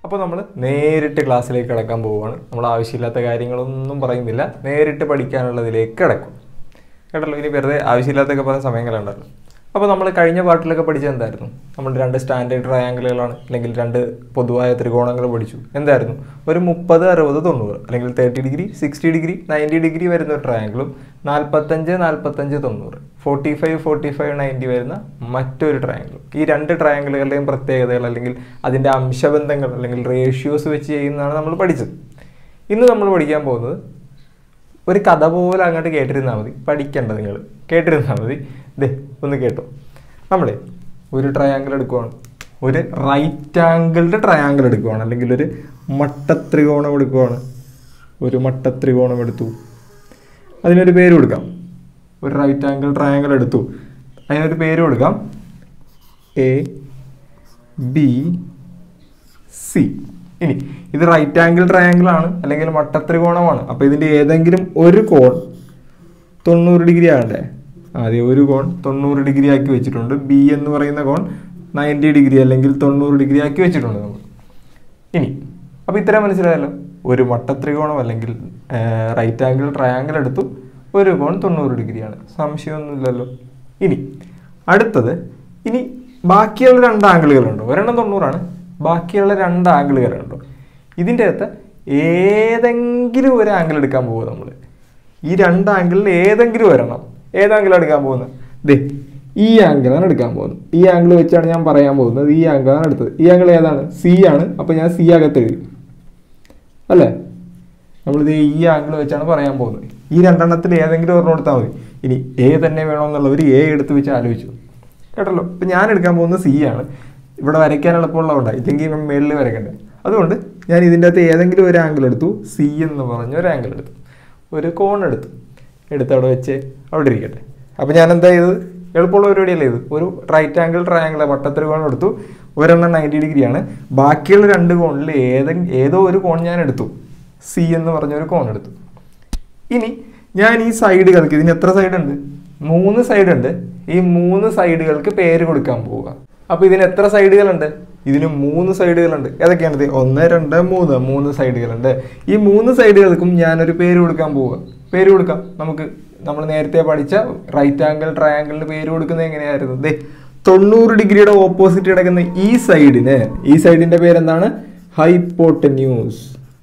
അപ്പോൾ നമ്മൾ നേരിട്ട് ക്ലാസ്സിലേക്ക് കിടക്കാൻ പോവുകയാണ് നമ്മൾ ആവശ്യമില്ലാത്ത കാര്യങ്ങളൊന്നും പറയുന്നില്ല നേരിട്ട് പഠിക്കാനുള്ളതിലേക്ക് കിടക്കും കേട്ടല്ലോ ഇനി വെറുതെ ആവശ്യമില്ലാത്തൊക്കെ പറഞ്ഞ സമയം കളയണ്ടല്ലോ അപ്പോൾ നമ്മൾ കഴിഞ്ഞ പാട്ടിലൊക്കെ പഠിച്ചത് എന്തായിരുന്നു നമ്മൾ രണ്ട് സ്റ്റാൻഡേർഡ് ട്രയാങ്കിളുകളാണ് അല്ലെങ്കിൽ രണ്ട് പൊതുവായ ത്രികോണങ്ങൾ പഠിച്ചു എന്തായിരുന്നു ഒരു മുപ്പത് അറുപത് തൊണ്ണൂറ് അല്ലെങ്കിൽ thirty degree sixty degree ninety degree വരുന്ന ഒരു ട്രയാങ്കിളും നാൽപ്പത്തഞ്ച് നാൽപ്പത്തഞ്ച് തൊണ്ണൂറ് forty five forty five ninety വരുന്ന മറ്റൊരു ട്രയാങ്കിളും ഈ രണ്ട് ട്രയാങ്കിളുകളുടെയും പ്രത്യേകതകൾ അല്ലെങ്കിൽ അതിൻ്റെ അംശബന്ധങ്ങൾ അല്ലെങ്കിൽ റേഷ്യോസ് വെച്ച് ചെയ്യുന്നതാണ് നമ്മൾ പഠിച്ചത് ഇന്ന് നമ്മൾ പഠിക്കാൻ പോകുന്നത് ഒരു കഥ പോലെ അങ്ങോട്ട് കേട്ടിരുന്നാൽ മതി പഠിക്കേണ്ട നിങ്ങൾ കേട്ടിരുന്നാൽ മതി ദേ ഒന്ന് കേട്ടോ നമ്മളെ ഒരു ട്രയാങ്കിൾ എടുക്കുവാണ് ഒരു റൈറ്റ് ആംഗിളുടെ ട്രയാങ്കിൾ എടുക്കുവാണ് അല്ലെങ്കിൽ ഒരു മട്ടത്രികോണം എടുക്കുവാണ് ഒരു മട്ടത്രികോണം എടുത്തു അതിനൊരു പേര് കൊടുക്കാം ഒരു റൈറ്റ് ആംഗിൾ ട്രയാങ്കിൾ എടുത്തു അതിനൊരു പേര് കൊടുക്കാം എ ബി സി ഇനി ഇത് റൈറ്റ് ആംഗിൾ ട്രയാങ്കിൾ ആണ് അല്ലെങ്കിൽ മട്ടത്രികോണമാണ് അപ്പോൾ ഇതിൻ്റെ ഏതെങ്കിലും ഒരു കോൺ തൊണ്ണൂറ് ഡിഗ്രി ആകണ്ടേ ആദ്യം ഒരു കോൺ തൊണ്ണൂറ് ഡിഗ്രി ആക്കി വെച്ചിട്ടുണ്ട് ബി എന്ന് പറയുന്ന കോൺ നയൻറ്റി ഡിഗ്രി അല്ലെങ്കിൽ തൊണ്ണൂറ് ഡിഗ്രി ആക്കി വെച്ചിട്ടുണ്ട് നമ്മൾ ഇനി അപ്പോൾ ഇത്രയും മനസ്സിലായല്ലോ ഒരു മട്ടത്രികോണം അല്ലെങ്കിൽ റൈറ്റ് ആംഗിൾ ട്രയാങ്കിൾ എടുത്തു ഒരു കോൺ തൊണ്ണൂറ് ഡിഗ്രിയാണ് സംശയമൊന്നുമില്ലല്ലോ ഇനി അടുത്തത് ഇനി ബാക്കിയുള്ള രണ്ട് ആംഗിളുകളുണ്ടോ ഒരെണ്ണം തൊണ്ണൂറാണ് ബാക്കിയുള്ള രണ്ട് ആംഗിളുകളുണ്ടോ ഇതിൻ്റെ അകത്ത് ഏതെങ്കിലും ഒരു ആംഗിൾ എടുക്കാൻ പോകുക നമ്മൾ ഈ രണ്ട് ആംഗിളിൽ ഏതെങ്കിലും ഒരെണ്ണം ഏത് ആംഗിളാണ് എടുക്കാൻ പോകുന്നത് ദേ ഈ ആംഗിളാണ് എടുക്കാൻ പോകുന്നത് ഈ ആംഗിൾ വെച്ചാണ് ഞാൻ പറയാൻ പോകുന്നത് ഈ ആംഗിളാണ് എടുത്തത് ഈ ആംഗിൾ ഏതാണ് സി ആണ് അപ്പോൾ ഞാൻ സി അകത്ത് എഴുതി അല്ലേ നമ്മളിത് ഈ ആംഗിൾ വെച്ചാണ് പറയാൻ പോകുന്നത് ഈ രണ്ടെണ്ണത്തിൽ ഏതെങ്കിലും ഒരെണ്ണം എടുത്താൽ മതി ഇനി എ തന്നെ വേണമെന്നുള്ളവർ എ എടുത്ത് വെച്ച് ആലോചിച്ചു കേട്ടല്ലോ ഇപ്പം ഞാൻ എടുക്കാൻ പോകുന്നത് സി ആണ് ഇവിടെ വരയ്ക്കാൻ എളുപ്പമുള്ളതുകൊണ്ടാണ് ഇല്ലെങ്കിൽ ഇപ്പം മേളിൽ വരയ്ക്കണ്ടേ അതുകൊണ്ട് ഞാൻ ഇതിൻ്റെ അകത്ത് ഏതെങ്കിലും ഒരു ആംഗിൾ എടുത്തു സി എന്ന് പറഞ്ഞ ഒരു ആംഗിൾ എടുത്തു ഒരു കോൺ എടുത്തു എടുത്ത് അവിടെ വെച്ച് അവിടെ ഇരിക്കട്ടെ അപ്പോൾ ഞാൻ എന്താ ചെയ്തത് എളുപ്പമുള്ള പരിപാടിയല്ലേ ഇത് ഒരു റൈറ്റ് ആംഗിൾ ട്രയാംഗിൾ വട്ടത്തൊരു കോൺ എടുത്തു ഒരെണ്ണം നയൻറ്റി ഡിഗ്രിയാണ് ബാക്കിയുള്ള രണ്ട് കോണിൽ ഏതെ ഏതോ ഒരു കോൺ ഞാൻ എടുത്തു സി എന്ന് പറഞ്ഞ ഒരു കോൺ എടുത്തു ഇനി ഞാൻ ഈ സൈഡുകൾക്ക് ഇതിന് എത്ര സൈഡ് ഉണ്ട് മൂന്ന് സൈഡ് ഉണ്ട് ഈ മൂന്ന് സൈഡുകൾക്ക് പേര് കൊടുക്കാൻ പോവുക അപ്പോൾ ഇതിന് എത്ര സൈഡുകളുണ്ട് ഇതിന് മൂന്ന് സൈഡുകളുണ്ട് ഏതൊക്കെയാണ് ഇത് ഒന്ന് രണ്ട് മൂന്ന് മൂന്ന് സൈഡുകളുണ്ട് ഈ മൂന്ന് സൈഡുകൾക്കും ഞാനൊരു പേര് കൊടുക്കാൻ പോവുക പേര് കൊടുക്കാം നമുക്ക് നമ്മൾ നേരത്തെ പഠിച്ച റൈറ്റ് ആംഗിൾ ട്രയാംഗിളിന് പേര് കൊടുക്കുന്നത് എങ്ങനെയായിരുന്നു ദേ തൊണ്ണൂറ് ഡിഗ്രിയുടെ ഓപ്പോസിറ്റ് കിടക്കുന്ന ഈ സൈഡിന് ഈ സൈഡിന്റെ പേരെന്താണ് ഹൈപ്പോട്ടന്യൂസ്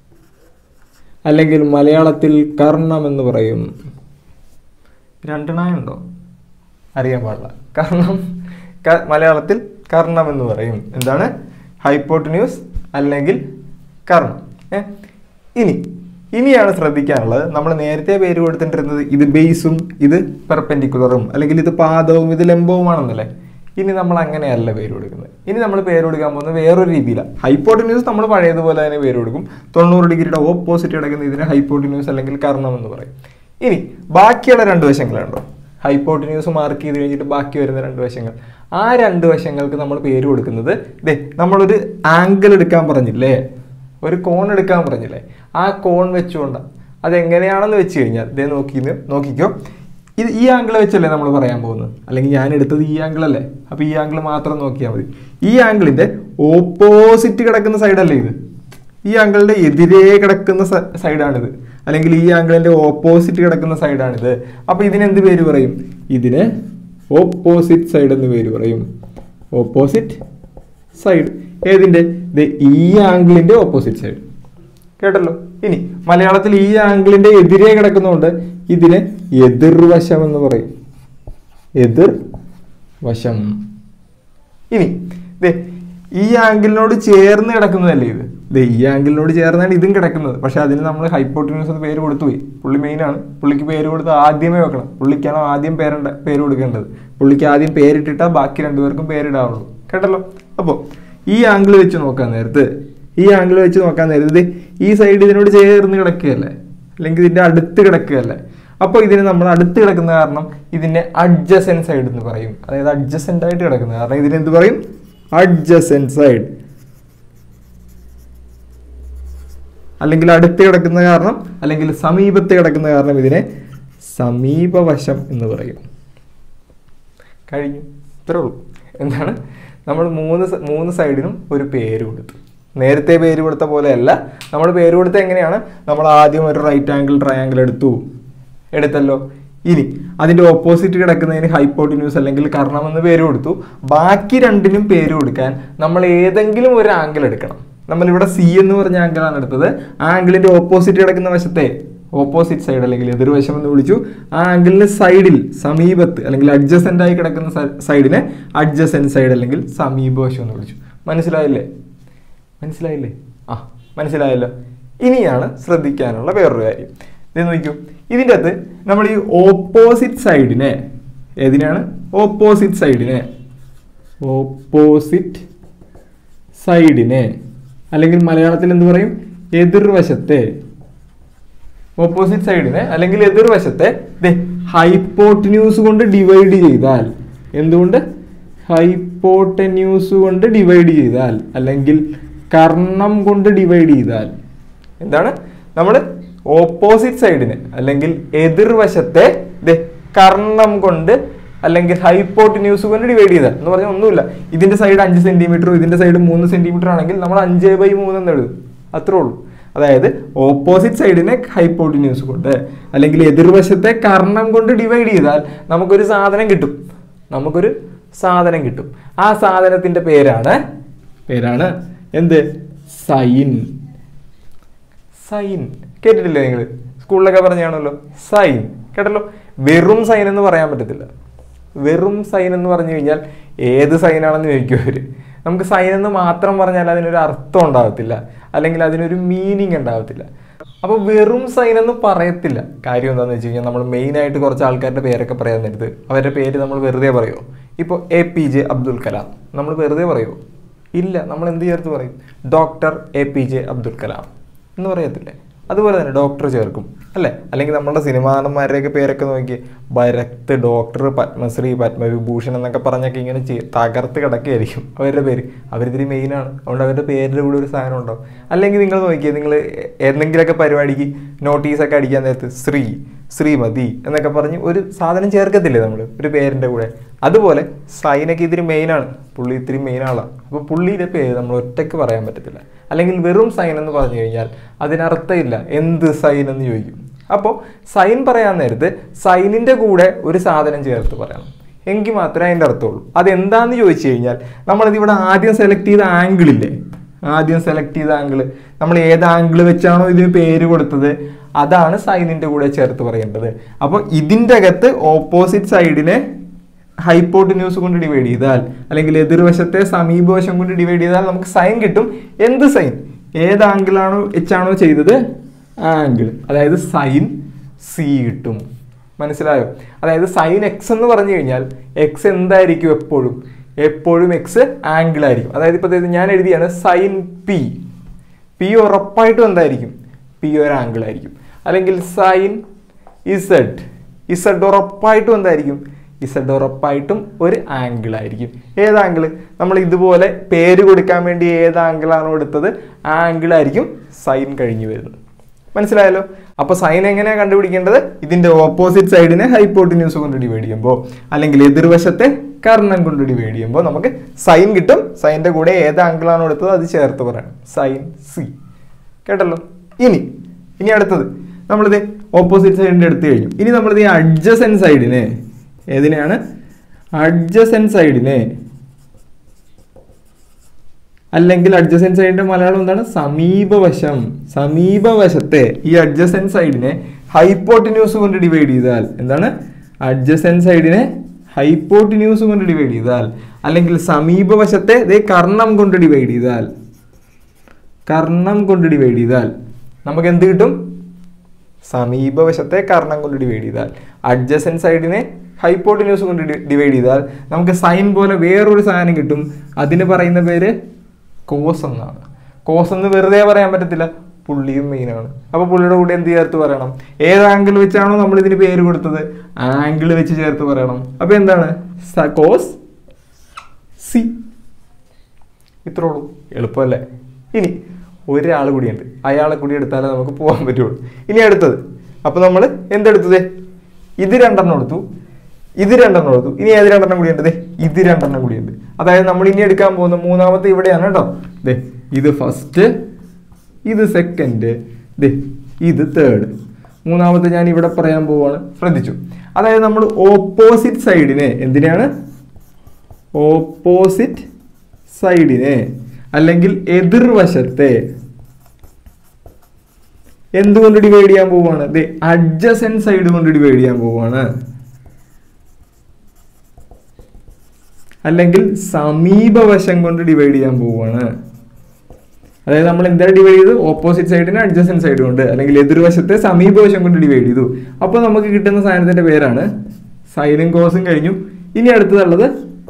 അല്ലെങ്കിൽ മലയാളത്തിൽ കർണം എന്ന് പറയും രണ്ടെണ്ണയുണ്ടോ അറിയാൻ പാടില്ല കർണം ക- മലയാളത്തിൽ കർണം എന്ന് പറയും എന്താണ് ഹൈപ്പോട്ടന്യൂസ് അല്ലെങ്കിൽ കർണം ഏ ഇനി ഇനിയാണ് ശ്രദ്ധിക്കാനുള്ളത് നമ്മൾ നേരത്തെ പേര് കൊടുത്തിട്ടിരുന്നത് ഇത് ബേസും ഇത് പെർപെൻഡിക്കുലറും അല്ലെങ്കിൽ ഇത് പാദവും ഇത് ലംബവുമാണെന്നല്ലേ ഇനി നമ്മൾ അങ്ങനെയല്ല പേര് കൊടുക്കുന്നത് ഇനി നമ്മൾ പേര് കൊടുക്കാൻ പോകുന്നത് വേറൊരു രീതിയിലാണ് ഹൈപ്പോട്ടിന്യൂസ് നമ്മൾ പഴയതുപോലെ തന്നെ പേര് കൊടുക്കും തൊണ്ണൂറ് ഡിഗ്രിയുടെ ഓപ്പോസിറ്റ് കിടക്കുന്ന ഇതിന് ഹൈപ്പോട്ടിന്യൂസ് അല്ലെങ്കിൽ കർണം എന്ന് പറയും ഇനി ബാക്കിയുള്ള രണ്ട് വശങ്ങളുണ്ടോ ഹൈപ്പോട്ടിന്യൂസ് മാർക്ക് ചെയ്ത് കഴിഞ്ഞിട്ട് ബാക്കി വരുന്ന രണ്ട് വശങ്ങൾ ആ രണ്ട് വശങ്ങൾക്ക് നമ്മൾ പേര് കൊടുക്കുന്നത് ദേ നമ്മളൊരു ആംഗിൾ എടുക്കാൻ പറഞ്ഞില്ലേ ഒരു കോൺ എടുക്കാൻ പറഞ്ഞില്ലേ ആ കോൺ വെച്ചുകൊണ്ടാണ് അതെങ്ങനെയാണെന്ന് വെച്ച് കഴിഞ്ഞാൽ ദേ നോക്കി നോക്കിക്കോ ഇത് ഈ ആംഗിൾ വെച്ചല്ലേ നമ്മൾ പറയാൻ പോകുന്നത് അല്ലെങ്കിൽ ഞാൻ എടുത്തത് ഈ ആംഗിൾ അല്ലേ അപ്പോൾ ഈ ആംഗിൾ മാത്രം നോക്കിയാൽ മതി ഈ ആംഗിളിന്റെ ഓപ്പോസിറ്റ് കിടക്കുന്ന സൈഡല്ലേ ഇത് ഈ ആംഗിളിന്റെ എതിരെ കിടക്കുന്ന സ- സൈഡാണിത് അല്ലെങ്കിൽ ഈ ആംഗിളിന്റെ ഓപ്പോസിറ്റ് കിടക്കുന്ന സൈഡാണിത് അപ്പോൾ ഇതിനെന്ത് പേര് പറയും ഇതിന് ഓപ്പോസിറ്റ് സൈഡ് എന്ന് പേര് പറയും ഓപ്പോസിറ്റ് സൈഡ് ഏതിന്റെ ദേ ഈ ആംഗിളിന്റെ ഓപ്പോസിറ്റ് സൈഡ് കേട്ടല്ലോ ഇനി മലയാളത്തിൽ ഈ ആംഗിളിന്റെ എതിരെ കിടക്കുന്നതുകൊണ്ട് ഇതിന് എതിർവശം എന്ന് പറയും എതിർ വശം ഇനി ദേ ഈ ആംഗിളിനോട് ചേർന്ന് കിടക്കുന്നതല്ലേ ഇത് ദേ ഈ ആംഗിളിനോട് ചേർന്നാണ് ഇതും കിടക്കുന്നത് പക്ഷെ അതിന് നമ്മൾ ഹൈപ്പോട്ടിന്യൂസ് എന്ന് പേര് കൊടുത്തു പോയി പുള്ളി മെയിൻ ആണ് പുള്ളിക്ക് പേര് കൊടുത്ത് ആദ്യമേ വെക്കണം പുള്ളിക്കാണോ ആദ്യം പേരുണ്ട പേര് കൊടുക്കേണ്ടത് പുള്ളിക്ക് ആദ്യം പേരിട്ടിട്ടാൽ ബാക്കി രണ്ടുപേർക്കും പേരിടാവുള്ളൂ കേട്ടല്ലോ അപ്പോൾ ഈ ആംഗിൾ വെച്ച് നോക്കാൻ നേരത്ത് ഈ ആംഗിൾ വെച്ച് നോക്കാൻ നേരത്ത് ദേ ഈ സൈഡ് ഇതിനോട് ചേർന്ന് കിടക്കുകയല്ലേ അല്ലെങ്കിൽ ഇതിന്റെ അടുത്ത് കിടക്കുകയല്ലേ അപ്പോൾ ഇതിന് നമ്മൾ അടുത്ത് കിടക്കുന്ന കാരണം ഇതിനെ അഡ്ജസൻ സൈഡ് എന്ന് പറയും അതായത് അഡ്ജസൻ്റ് ആയിട്ട് കിടക്കുന്നത് കാരണം ഇതിന് എന്ത് പറയും അഡ്ജസൻ സൈഡ് അല്ലെങ്കിൽ അടുത്ത് കിടക്കുന്ന കാരണം അല്ലെങ്കിൽ സമീപത്ത് കിടക്കുന്ന കാരണം ഇതിനെ സമീപവശം എന്ന് പറയും കഴിഞ്ഞു ഇത്രേ ഉള്ളൂ എന്താണ് നമ്മൾ മൂന്ന് സ- മൂന്ന് സൈഡിനും ഒരു പേര് കൊടുത്തു നേരത്തെ പേര് കൊടുത്ത പോലെയല്ല നമ്മൾ പേര് കൊടുത്ത എങ്ങനെയാണ് നമ്മൾ ആദ്യം ഒരു റൈറ്റ് ആംഗിൾ ട്രയാങ്കിൾ എടുത്തു എടുത്തല്ലോ ഇനി അതിന്റെ ഓപ്പോസിറ്റ് കിടക്കുന്നതിന് ഹൈപ്പോട്ടിന്യൂസ് അല്ലെങ്കിൽ കർണം എന്ന് പേര് കൊടുത്തു ബാക്കി രണ്ടിനും പേര് കൊടുക്കാൻ നമ്മൾ ഏതെങ്കിലും ഒരു ആംഗിൾ എടുക്കണം നമ്മൾ ഇവിടെ സി എന്ന് പറഞ്ഞ ആംഗിളാണ് എടുത്തത് ആ ആംഗിളിന്റെ ഓപ്പോസിറ്റ് കിടക്കുന്ന വശത്തെ ഓപ്പോസിറ്റ് സൈഡ് അല്ലെങ്കിൽ എതിർവശം എന്ന് വിളിച്ചു ആ ആംഗിളിന് സൈഡിൽ സമീപത്ത് അല്ലെങ്കിൽ അഡ്ജസെന്റ് ആയി കിടക്കുന്ന സൈഡിനെ അഡ്ജസെന്റ് സൈഡ് അല്ലെങ്കിൽ സമീപവശം എന്ന് വിളിച്ചു മനസ്സിലായില്ലേ മനസ്സിലായില്ലേ ആ മനസ്സിലായല്ലോ ഇനിയാണ് ശ്രദ്ധിക്കാനുള്ള വേറൊരു കാര്യം ഇത് നോക്കൂ ഇതിൻ്റെ അകത്ത് നമ്മൾ ഈ ഓപ്പോസിറ്റ് സൈഡിനെ ഏതിനാണ് ഓപ്പോസിറ്റ് സൈഡിനെ ഓപ്പോസിറ്റ് സൈഡിനെ അല്ലെങ്കിൽ മലയാളത്തിൽ എന്ത് പറയും എതിർവശത്തെ ഓപ്പോസിറ്റ് സൈഡിനെ അല്ലെങ്കിൽ എതിർവശത്തെ ഹൈപ്പോട്ടിന്യൂസ് കൊണ്ട് ഡിവൈഡ് ചെയ്താൽ എന്തുകൊണ്ട് ഹൈപ്പോട്ടന്യൂസ് കൊണ്ട് ഡിവൈഡ് ചെയ്താൽ അല്ലെങ്കിൽ കർണം കൊണ്ട് ഡിവൈഡ് ചെയ്താൽ എന്താണ് നമ്മൾ ഓപ്പോസിറ്റ് സൈഡിനെ അല്ലെങ്കിൽ എതിർവശത്തെ ദേ കർണം കൊണ്ട് അല്ലെങ്കിൽ ഹൈപ്പോട്ടിന്യൂസ് കൊണ്ട് ഡിവൈഡ് ചെയ്താൽ എന്ന് പറഞ്ഞാൽ ഒന്നുമില്ല ഇതിന്റെ സൈഡ് അഞ്ച് സെന്റിമീറ്ററും ഇതിന്റെ സൈഡ് മൂന്ന് സെന്റിമീറ്റർ ആണെങ്കിൽ നമ്മൾ അഞ്ച് ബൈ മൂന്ന് എന്ന് എഴുതും അത്രേ ഉള്ളൂ അതായത് ഓപ്പോസിറ്റ് സൈഡിനെ ഹൈപ്പോട്ടിന്യൂസ് കൊണ്ട് അല്ലെങ്കിൽ എതിർവശത്തെ കർണം കൊണ്ട് ഡിവൈഡ് ചെയ്താൽ നമുക്കൊരു സാധനം കിട്ടും നമുക്കൊരു സാധനം കിട്ടും ആ സാധനത്തിന്റെ പേരാണ് പേരാണ് എന്ത് സൈൻ സൈൻ കേട്ടിട്ടില്ലേ നിങ്ങൾ സ്കൂളിലൊക്കെ പറഞ്ഞാണല്ലോ സൈൻ കേട്ടല്ലോ വെറും സൈൻ എന്ന് പറയാൻ പറ്റത്തില്ല വെറും സൈൻ എന്ന് പറഞ്ഞു കഴിഞ്ഞാൽ ഏത് സൈനാണെന്ന് ചോദിക്കും അവര് നമുക്ക് സൈൻ എന്ന് മാത്രം പറഞ്ഞാൽ അതിനൊരു അർത്ഥം ഉണ്ടാകത്തില്ല അല്ലെങ്കിൽ അതിനൊരു മീനിങ് ഉണ്ടാകത്തില്ല അപ്പോൾ വെറും സൈൻ എന്ന് പറയത്തില്ല കാര്യം എന്താണെന്ന് വെച്ച് കഴിഞ്ഞാൽ നമ്മൾ മെയിൻ ആയിട്ട് കുറച്ച് ആൾക്കാരുടെ പേരൊക്കെ പറയാൻ നേരത്ത് അവരുടെ പേര് നമ്മൾ വെറുതെ പറയുമോ ഇപ്പോൾ A P J Abdul Kalam നമ്മൾ വെറുതെ പറയുമോ ഇല്ല നമ്മൾ എന്ത് ചേർത്ത് പറയും doctor A P J Abdul Kalam എന്ന് പറയത്തില്ലേ അതുപോലെ തന്നെ ഡോക്ടർ ചേർക്കും അല്ലേ അല്ലെങ്കിൽ നമ്മുടെ സിനിമാ നടന്മാരുടെയൊക്കെ പേരൊക്കെ നോക്കി ഭരത് ഡോക്ടർ പത്മശ്രീ പത്മവിഭൂഷൺ എന്നൊക്കെ പറഞ്ഞൊക്കെ ഇങ്ങനെ ചെയ്- തകർത്ത് കിടക്കുകയായിരിക്കും അവരുടെ പേര് അവരിതിരി മെയിനാണ് അതുകൊണ്ട് അവരുടെ പേരിൻ്റെ കൂടെ ഒരു സാധനം ഉണ്ടാവും അല്ലെങ്കിൽ നിങ്ങൾ നോക്കിയേ നിങ്ങൾ എന്തെങ്കിലുമൊക്കെ പരിപാടിക്ക് നോട്ടീസൊക്കെ അടിക്കാൻ നേരത്ത് ശ്രീ ശ്രീമതി എന്നൊക്കെ പറഞ്ഞ് ഒരു സാധനം ചേർക്കത്തില്ലേ നമ്മൾ ഒരു പേരിൻ്റെ കൂടെ അതുപോലെ സൈനൊക്കെ ഇതിരി മെയിനാണ് പുള്ളി ഇത്തിരി മെയിൻ ആളാണ് അപ്പോൾ പുള്ളിയുടെ പേര് നമ്മൾ ഒറ്റയ്ക്ക് പറയാൻ പറ്റത്തില്ല അല്ലെങ്കിൽ വെറും സൈൻ എന്ന് പറഞ്ഞു കഴിഞ്ഞാൽ അതിനർത്ഥമില്ല എന്ത് സൈൻ എന്ന് ചോദിക്കും അപ്പോൾ സൈൻ പറയാൻ നേരത്ത് സൈനിൻ്റെ കൂടെ ഒരു സാധനം ചേർത്ത് പറയണം എങ്കിൽ മാത്രമേ അതിൻ്റെ അർത്ഥമുള്ളൂ അതെന്താന്ന് ചോദിച്ചു കഴിഞ്ഞാൽ നമ്മളിത് ഇവിടെ ആദ്യം സെലക്ട് ചെയ്ത ആംഗിൾ ഇല്ലേ ആദ്യം സെലക്ട് ചെയ്ത ആംഗിൾ നമ്മൾ ഏത് ആംഗിൾ വെച്ചാണോ ഇതിന് പേര് കൊടുത്തത് അതാണ് സൈനിൻ്റെ കൂടെ ചേർത്ത് പറയേണ്ടത് അപ്പോൾ ഇതിൻ്റെ അകത്ത് ഓപ്പോസിറ്റ് സൈഡിനെ ഹൈപ്പോട്ടിന്യൂസ് കൊണ്ട് ഡിവൈഡ് ചെയ്താൽ അല്ലെങ്കിൽ എതിർവശത്തെ സമീപവശം കൊണ്ട് ഡിവൈഡ് ചെയ്താൽ നമുക്ക് സൈൻ കിട്ടും എന്ത് സൈൻ ഏത് ആംഗിളാണോ എച്ചാണോ ചെയ്തത് ആ ആംഗിൾ അതായത് സൈൻ സി കിട്ടും മനസ്സിലായോ അതായത് സൈൻ എക്സ് എന്ന് പറഞ്ഞു കഴിഞ്ഞാൽ എക്സ് എന്തായിരിക്കും എപ്പോഴും എപ്പോഴും എക്സ് ആംഗിൾ ആയിരിക്കും അതായത് ഇപ്പോൾ ദേ ഞാൻ എഴുതിയാണ് സൈൻ പി പി ഉറപ്പായിട്ടും എന്തായിരിക്കും പി ഒരു ആംഗിൾ ആയിരിക്കും അല്ലെങ്കിൽ സൈൻ ഇസഡ് ഇസഡ് ഉറപ്പായിട്ടും എന്തായിരിക്കും ഇസഡ് ഉറപ്പായിട്ടും ഒരു ആംഗിൾ ആയിരിക്കും ഏത് ആംഗിൾ നമ്മൾ ഇതുപോലെ പേര് കൊടുക്കാൻ വേണ്ടി ഏത് ആംഗിളാണോ എടുത്തത് ആ ആംഗിൾ ആയിരിക്കും സൈൻ കഴിഞ്ഞു വരുന്നത് മനസ്സിലായല്ലോ അപ്പൊ സൈൻ എങ്ങനെയാണ് കണ്ടുപിടിക്കേണ്ടത് ഇതിന്റെ ഓപ്പോസിറ്റ് സൈഡിനെ ഹൈപ്പോട്ടിന്യൂസ് കൊണ്ട് ഡിവൈഡ് ചെയ്യുമ്പോൾ അല്ലെങ്കിൽ എതിർവശത്തെ കർണം കൊണ്ട് ഡിവൈഡ് ചെയ്യുമ്പോൾ നമുക്ക് സൈൻ കിട്ടും സൈൻ്റെ കൂടെ ഏത് ആംഗിളാണോ എടുത്തത് അത് ചേർത്ത് പറയണം സൈൻ സി കേട്ടല്ലോ ഇനി ഇനി അടുത്തത് നമ്മളിത് ഓപ്പോസിറ്റ് സൈഡിന്റെ എടുത്തു കഴിഞ്ഞു ഇനി നമ്മളിത് ഈ അഡ്ജസൻ സൈഡിനെ ഏതിനെയാണ് അഡ്ജസൻ സൈഡിനെ അല്ലെങ്കിൽ അഡ്ജസൻ സൈഡിന്റെ മലയാളം എന്താണ് സമീപവശം സമീപവശത്തെ ഈ അഡ്ജസൻ സൈഡിനെ ഹൈപ്പോട്ടിന്യൂസ് കൊണ്ട് ഡിവൈഡ് ചെയ്താൽ എന്താണ് അഡ്ജസൻ സൈഡിനെ ഹൈപ്പോട്ടിന്യൂസ് കൊണ്ട് ഡിവൈഡ് ചെയ്താൽ അല്ലെങ്കിൽ സമീപവശത്തെ ദേ കർണം കൊണ്ട് ഡിവൈഡ് ചെയ്താൽ കർണം കൊണ്ട് ഡിവൈഡ് ചെയ്താൽ നമുക്ക് എന്ത് കിട്ടും സമീപവശത്തെ കർണം കൊണ്ട് ഡിവൈഡ് ചെയ്താൽ അഡ്ജസൻ സൈഡിനെ ഹൈപ്പോട്ടിന്യൂസ് കൊണ്ട് ഡിവൈഡ് ചെയ്താൽ നമുക്ക് സൈൻ പോലെ വേറൊരു സാധനം കിട്ടും അതിന് പറയുന്ന പേര് കോസ് എന്നാണ് കോസ് എന്ന് വെറുതെ പറയാൻ പറ്റത്തില്ല പുള്ളിയും മെയിനാണ് അപ്പോൾ പുള്ളിയുടെ കൂടെ എന്ത് ചേർത്ത് പറയണം ഏത് ആംഗിൾ വെച്ചാണോ നമ്മൾ ഇതിന് പേര് കൊടുത്തത് ആംഗിൾ വെച്ച് ചേർത്ത് പറയണം അപ്പോൾ എന്താണ് കോസ് സി ഇത്രേ ഉള്ളൂ എളുപ്പമല്ലേ ഇനി ഒരാൾ കൂടിയുണ്ട് അയാളെ കൂടി എടുത്താലേ നമുക്ക് പോകാൻ പറ്റുള്ളൂ ഇനി അടുത്തത് അപ്പൊ നമ്മൾ എന്തെടുത്തത് ഇത് രണ്ടെണ്ണം എടുത്തു ഇത് രണ്ടെണ്ണം എടുത്തു ഇനി ഏത് രണ്ടെണ്ണം കൂടിയുണ്ട് ദേ ഇത് രണ്ടെണ്ണം കൂടിയുണ്ട് അതായത് നമ്മൾ ഇനി എടുക്കാൻ പോകുന്ന മൂന്നാമത്തെ ഇവിടെയാണ് കേട്ടോ ദേ ഇത് ഫസ്റ്റ് ഇത് സെക്കൻഡ് ദേ ഇത് തേർഡ് മൂന്നാമത്തെ ഞാൻ ഇവിടെ പറയാൻ പോവാണ് ശ്രദ്ധിച്ചു അതായത് നമ്മൾ ഓപ്പോസിറ്റ് സൈഡിനെ എന്തിനാണ് ഓപ്പോസിറ്റ് സൈഡിനെ അല്ലെങ്കിൽ എതിർവശത്തെ എന്തുകൊണ്ട് ഡിവൈഡ് ചെയ്യാൻ പോവാണ് ദേ അഡ്ജസൻ സൈഡ് കൊണ്ട് ഡിവൈഡ് ചെയ്യാൻ പോവാണ് അല്ലെങ്കിൽ സമീപവശം കൊണ്ട് ഡിവൈഡ് ചെയ്യാൻ പോവാണ് അതായത് നമ്മൾ എന്താണ് ഡിവൈഡ് ചെയ്തു ഓപ്പോസിറ്റ് സൈഡിനെ അഡ്ജസൻ സൈഡ് കൊണ്ട് അല്ലെങ്കിൽ എതിർവശത്തെ സമീപവശം കൊണ്ട് ഡിവൈഡ് ചെയ്തു അപ്പോൾ നമുക്ക് കിട്ടുന്ന സാധനത്തിന്റെ പേരാണ് സൈനും കോസും കഴിഞ്ഞു ഇനി അടുത്തതുള്ളത്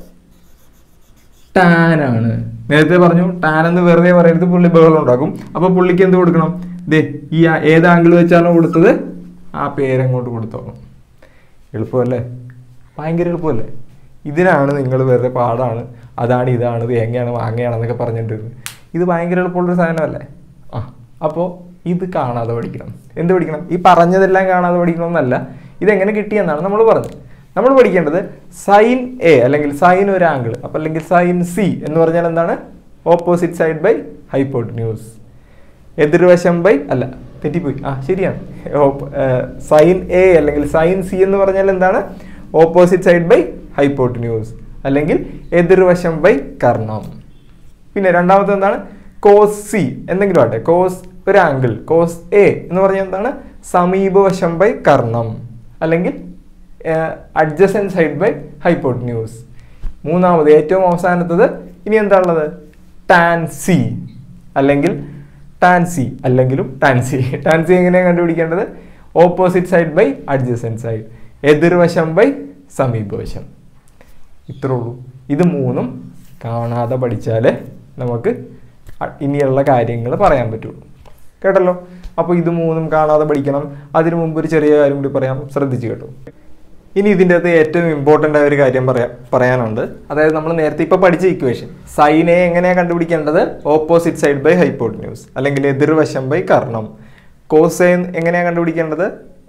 ടാൻ ആണ് നേരത്തെ പറഞ്ഞു ടാൻ എന്ന് വെറുതെ പറയരുത് പുള്ളി ബഹളം ഉണ്ടാക്കും അപ്പൊ പുള്ളിക്ക് എന്ത് കൊടുക്കണം ദേ ഈ ആ- ഏത് ആംഗിൾ വെച്ചാണോ കൊടുത്തത് ആ പേരങ്ങോട്ട് കൊടുത്തോളണം എളുപ്പമല്ലേ ഭയങ്കര എളുപ്പമല്ലേ ഇതിനാണ് നിങ്ങൾ വെറുതെ പാടാണ് അതാണ് ഇതാണ് തേങ്ങയാണ് മാങ്ങയാണെന്നൊക്കെ പറഞ്ഞിട്ടിരുന്നത് ഇത് ഭയങ്കര എളുപ്പമുള്ളൊരു സാധനമല്ലേ ആ അപ്പോൾ ഇത് കാണാതെ പഠിക്കണം എന്ത് പഠിക്കണം ഈ പറഞ്ഞതെല്ലാം കാണാതെ പഠിക്കണം എന്നല്ല ഇതെങ്ങനെ കിട്ടിയെന്നാണ് നമ്മൾ പറഞ്ഞത് നമ്മൾ പഠിക്കേണ്ടത് സൈൻ എ അല്ലെങ്കിൽ സൈൻ ഒരു ആംഗിൾ അപ്പം അല്ലെങ്കിൽ സൈൻ സി എന്ന് പറഞ്ഞാൽ എന്താണ് ഓപ്പോസിറ്റ് സൈഡ് ബൈ ഹൈപ്പോട്ടിന്യൂസ് എതിർവശം ബൈ അല്ല തെറ്റിപ്പോയി ആ ശരിയാണ് സൈൻ എ അല്ലെങ്കിൽ സൈൻ സി എന്ന് പറഞ്ഞാൽ എന്താണ് ഓപ്പോസിറ്റ് സൈഡ് ബൈ ഹൈപ്പോട്ടിന്യൂസ് അല്ലെങ്കിൽ എതിർവശം ബൈ കർണം പിന്നെ രണ്ടാമത്തെ എന്താണ് കോസ് സി എന്തെങ്കിലും ആട്ടെ കോസ് ഒരു ആംഗിൾ കോസ് എ എന്ന് പറഞ്ഞാൽ എന്താണ് സമീപവശം ബൈ കർണം അല്ലെങ്കിൽ അഡ്ജസൻ സൈഡ് ബൈ ഹൈപ്പോട്ടിന്യൂസ് മൂന്നാമത് ഏറ്റവും അവസാനത്തത് ഇനി എന്താ ഉള്ളത് ടാൻ സി അല്ലെങ്കിൽ ടാൻ സി അല്ലെങ്കിലും ടാൻ സി ടാൻ സി എങ്ങനെയാണ് കണ്ടുപിടിക്കേണ്ടത് opposite side by adjacent side എതിർവശം ബൈ സമീപവശം ഇത്രേ ഉള്ളൂ ഇത് മൂന്നും കാണാതെ പഠിച്ചാലേ നമുക്ക് അ- ഇനിയുള്ള കാര്യങ്ങൾ പറയാൻ പറ്റുള്ളൂ കേട്ടല്ലോ അപ്പോൾ ഇത് മൂന്നും കാണാതെ പഠിക്കണം അതിനു മുമ്പ് ഒരു ചെറിയ കാര്യം കൂടി പറയാം ശ്രദ്ധിച്ചു കേട്ടോ ഇനി ഇതിൻ്റെ അകത്ത് ഏറ്റവും ഇമ്പോർട്ടൻ്റ് ആയ ഒരു കാര്യം പറയാം പറയാനുണ്ട് അതായത് നമ്മൾ നേരത്തെ ഇപ്പോൾ പഠിച്ച ഇക്വേഷൻ സൈനെ എങ്ങനെയാണ് കണ്ടുപിടിക്കേണ്ടത് ഓപ്പോസിറ്റ് സൈഡ് ബൈ ഹൈപ്പോട്ടിന്യൂസ് അല്ലെങ്കിൽ എതിർവശം ബൈ കർണം കോസൈൻ എങ്ങനെയാണ് കണ്ടുപിടിക്കേണ്ടത്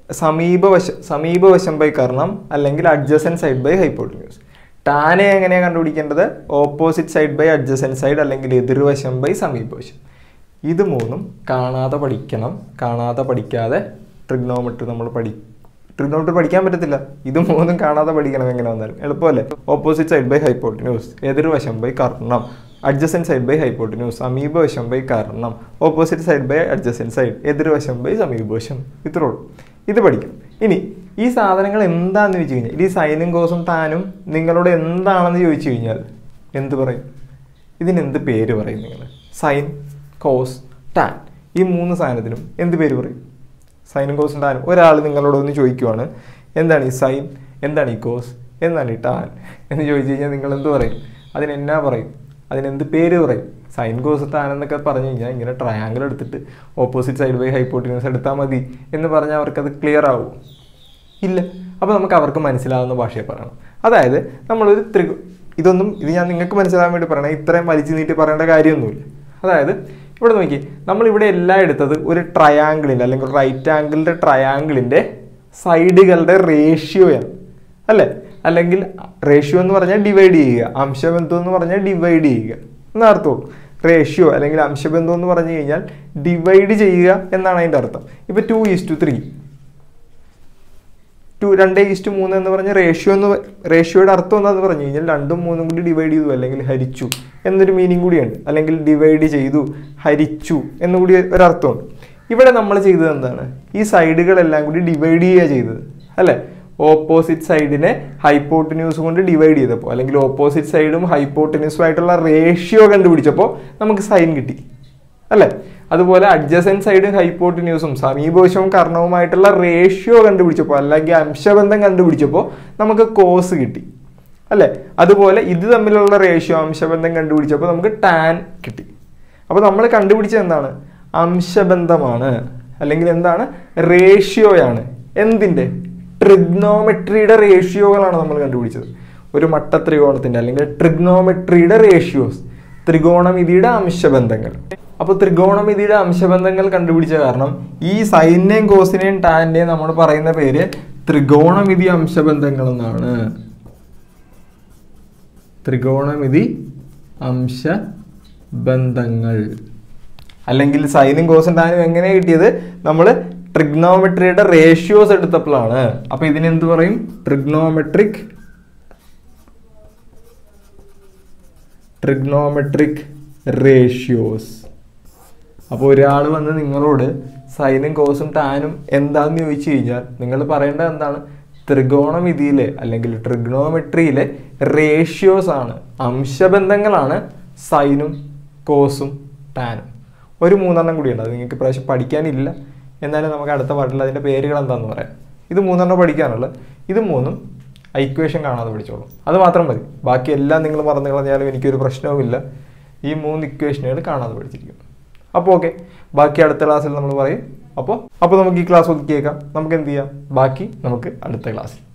സമീപവശം സമീപവശം ബൈ കർണം അല്ലെങ്കിൽ അഡ്ജസൻ സൈഡ് ബൈ ഹൈപ്പോട്ടിന്യൂസ് ടാനെ എങ്ങനെയാണ് കണ്ടുപിടിക്കേണ്ടത് opposite side by adjacent side അല്ലെങ്കിൽ എതിർവശം ബൈ സമീപവശം ഇത് മൂന്നും കാണാതെ പഠിക്കണം കാണാതെ പഠിക്കാതെ ട്രിഗ്നോമെട്രി നമ്മൾ പഠി ട്രിഗ്നോമെട്രി പഠിക്കാൻ പറ്റത്തില്ല ഇത് മൂന്നും കാണാതെ പഠിക്കണം എങ്ങനെ വന്നാലും എളുപ്പമല്ലേ ഓപ്പോസിറ്റ് സൈഡ് ബൈ ഹൈപ്പോട്ടിന്യൂസ് എതിർവശം ബൈ കർണം അഡ്ജസൻ സൈഡ് ബൈ ഹൈപ്പോട്ടിന്യൂസ് സമീപവശം ബൈ കർണം opposite side by adjacent side എതിർവശം ബൈ സമീപവശം ഇത്രേ ഉള്ളൂ ഇത് പഠിക്കും ഇനി ഈ സാധനങ്ങൾ എന്താണെന്ന് ചോദിച്ചു കഴിഞ്ഞാൽ ഈ സൈനും കോസും ടാനും നിങ്ങളോട് എന്താണെന്ന് ചോദിച്ചു കഴിഞ്ഞാൽ എന്ത് പറയും ഇതിന് എന്ത് പേര് പറയും നിങ്ങൾ സൈൻ കോസ് ടാൻ ഈ മൂന്ന് സാധനത്തിനും എന്ത് പേര് പറയും സൈനും കോസും ടാനും ഒരാൾ നിങ്ങളോട് ഒന്ന് ചോദിക്കുവാണ് എന്താണ് ഈ സൈൻ എന്താണ് ഈ കോസ് എന്താണ് ഈ ടാൻ എന്ന് ചോദിച്ചു കഴിഞ്ഞാൽ നിങ്ങൾ എന്ത് പറയും അതിന് എന്നാ പറയും അതിനെന്ത് പേര് പറയും സൈൻ കോസ് ടാൻ എന്നൊക്കെ പറഞ്ഞു കഴിഞ്ഞാൽ ഇങ്ങനെ ട്രയാങ്കിൾ എടുത്തിട്ട് ഓപ്പോസിറ്റ് സൈഡ് ബൈ ഹൈപ്പോട്ടിനസ് എടുത്താൽ മതി എന്ന് പറഞ്ഞാൽ അവർക്കത് ക്ലിയർ ആവും ഇല്ല അപ്പോൾ നമുക്ക് അവർക്ക് മനസ്സിലാവുന്ന ഭാഷയെ പറയണം അതായത് നമ്മളൊരു ത്രിക ഇതൊന്നും ഇത് ഞാൻ നിങ്ങൾക്ക് മനസ്സിലാവാൻ വേണ്ടി പറയണം ഇത്രയും വലിച്ചു നീട്ടി പറയേണ്ട കാര്യമൊന്നുമില്ല അതായത് ഇവിടെ നോക്കി നമ്മളിവിടെ എല്ലാം എടുത്തത് ഒരു ട്രയാങ്കിളിൻ്റെ അല്ലെങ്കിൽ റൈറ്റ് ആംഗിളിൻ്റെ ട്രയാങ്കിളിൻ്റെ സൈഡുകളുടെ റേഷ്യോയാണ് അല്ലേ അല്ലെങ്കിൽ റേഷ്യോ എന്ന് പറഞ്ഞാൽ ഡിവൈഡ് ചെയ്യുക അംശബന്ധം എന്ന് പറഞ്ഞാൽ ഡിവൈഡ് ചെയ്യുക എന്നർത്ഥമുള്ളൂ റേഷ്യോ അല്ലെങ്കിൽ അംശബന്ധം എന്ന് പറഞ്ഞു കഴിഞ്ഞാൽ ഡിവൈഡ് ചെയ്യുക എന്നാണ് അതിൻ്റെ അർത്ഥം ഇപ്പോൾ two is to three two രണ്ട് ഈസ്റ്റ് മൂന്ന് എന്ന് പറഞ്ഞ റേഷ്യോ എന്ന് റേഷ്യോയുടെ അർത്ഥം എന്താന്ന് പറഞ്ഞു കഴിഞ്ഞാൽ രണ്ടും മൂന്നും കൂടി ഡിവൈഡ് ചെയ്തു അല്ലെങ്കിൽ ഹരിച്ചു എന്നൊരു മീനിങ് കൂടിയുണ്ട് അല്ലെങ്കിൽ ഡിവൈഡ് ചെയ്തു ഹരിച്ചു എന്നുകൂടി ഒരർത്ഥമുണ്ട് ഇവിടെ നമ്മൾ ചെയ്തത് എന്താണ് ഈ സൈഡുകളെല്ലാം കൂടി ഡിവൈഡ് ചെയ്യുക ചെയ്തത് അല്ലേ ഓപ്പോസിറ്റ് സൈഡിനെ ഹൈപ്പോട്ടിന്യൂസ് കൊണ്ട് ഡിവൈഡ് ചെയ്തപ്പോൾ അല്ലെങ്കിൽ ഓപ്പോസിറ്റ് സൈഡും ഹൈപ്പോട്ടിന്യൂസും ആയിട്ടുള്ള റേഷ്യോ കണ്ടുപിടിച്ചപ്പോൾ നമുക്ക് സൈൻ കിട്ടി അല്ലേ അതുപോലെ അഡ്ജസൻ സൈഡും ഹൈപ്പോട്ടിന്യൂസും സമീപവശവും കർണവുമായിട്ടുള്ള റേഷ്യോ കണ്ടുപിടിച്ചപ്പോൾ അല്ലെങ്കിൽ അംശബന്ധം കണ്ടുപിടിച്ചപ്പോൾ നമുക്ക് കോസ് കിട്ടി അല്ലേ അതുപോലെ ഇത് തമ്മിലുള്ള റേഷ്യോ അംശബന്ധം കണ്ടുപിടിച്ചപ്പോൾ നമുക്ക് ടാൻ കിട്ടി അപ്പോൾ നമ്മൾ കണ്ടുപിടിച്ചത് എന്താണ് അംശബന്ധമാണ് അല്ലെങ്കിൽ എന്താണ് റേഷ്യോയാണ് എന്തിൻ്റെ ട്രിഗ്നോമെട്രിയുടെ റേഷ്യോകളാണ് നമ്മൾ കണ്ടുപിടിച്ചത് ഒരു മട്ട ത്രികോണത്തിൻ്റെ അല്ലെങ്കിൽ ട്രിഗ്നോമെട്രിയുടെ റേഷ്യോസ് ത്രികോണമിതിയുടെ അംശബന്ധങ്ങൾ അപ്പോൾ ത്രികോണമിതിയുടെ അംശബന്ധങ്ങൾ കണ്ടുപിടിച്ച കാരണം ഈ സൈനിനെയും കോസിനെയും ടാനിനെയും നമ്മൾ പറയുന്ന പേര് ത്രികോണമിതി അംശബന്ധങ്ങൾ എന്നാണ് ത്രികോണമിതി അംശ ബന്ധങ്ങൾ അല്ലെങ്കിൽ സൈനും കോസും ടാനും എങ്ങനെ കിട്ടിയത് നമ്മൾ ട്രിഗ്നോമെട്രിയുടെ റേഷ്യോസ് എടുത്തപ്പോഴാണ് അപ്പൊ ഇതിന് എന്ത് പറയും ട്രിഗ്നോമെട്രിക് ട്രിഗ്നോമെട്രിക് റേഷ്യോസ് അപ്പോൾ ഒരാൾ വന്ന് നിങ്ങളോട് സൈനും കോസും ടാനും എന്താന്ന് ചോദിച്ചു കഴിഞ്ഞാൽ നിങ്ങൾ പറയേണ്ടത് എന്താണ് ത്രികോണമിതിയിലെ അല്ലെങ്കിൽ ട്രിഗ്നോമെട്രിയിലെ റേഷ്യോസ് ആണ് അംശബന്ധങ്ങളാണ് സൈനും കോസും ടാനും ഒരു മൂന്നെണ്ണം കൂടിയുണ്ട് അത് നിങ്ങൾക്ക് പ്രാവശ്യം പഠിക്കാനില്ല എന്നാലും നമുക്ക് അടുത്ത പാട്ടിൽ അതിൻ്റെ പേരുകൾ എന്താണെന്ന് പറയാം ഇത് മൂന്നെണ്ണം പഠിക്കാനുള്ളത് ഇത് മൂന്നും ഐക്വേഷൻ കാണാതെ പഠിച്ചോളൂ അത് മാത്രം മതി ബാക്കി എല്ലാം നിങ്ങൾ മറന്നു കളഞ്ഞാലും എനിക്കൊരു പ്രശ്നവുമില്ല ഈ മൂന്ന് ഇക്വേഷനുകൾ കാണാതെ പഠിച്ചിരിക്കും അപ്പോൾ ഓക്കെ ബാക്കി അടുത്ത ക്ലാസ്സിൽ നമ്മൾ പറയും അപ്പോൾ അപ്പോൾ നമുക്ക് ഈ ക്ലാസ് ഒതുക്കിയേക്കാം നമുക്ക് എന്ത് ചെയ്യാം ബാക്കി നമുക്ക് അടുത്ത ക്ലാസ്സിൽ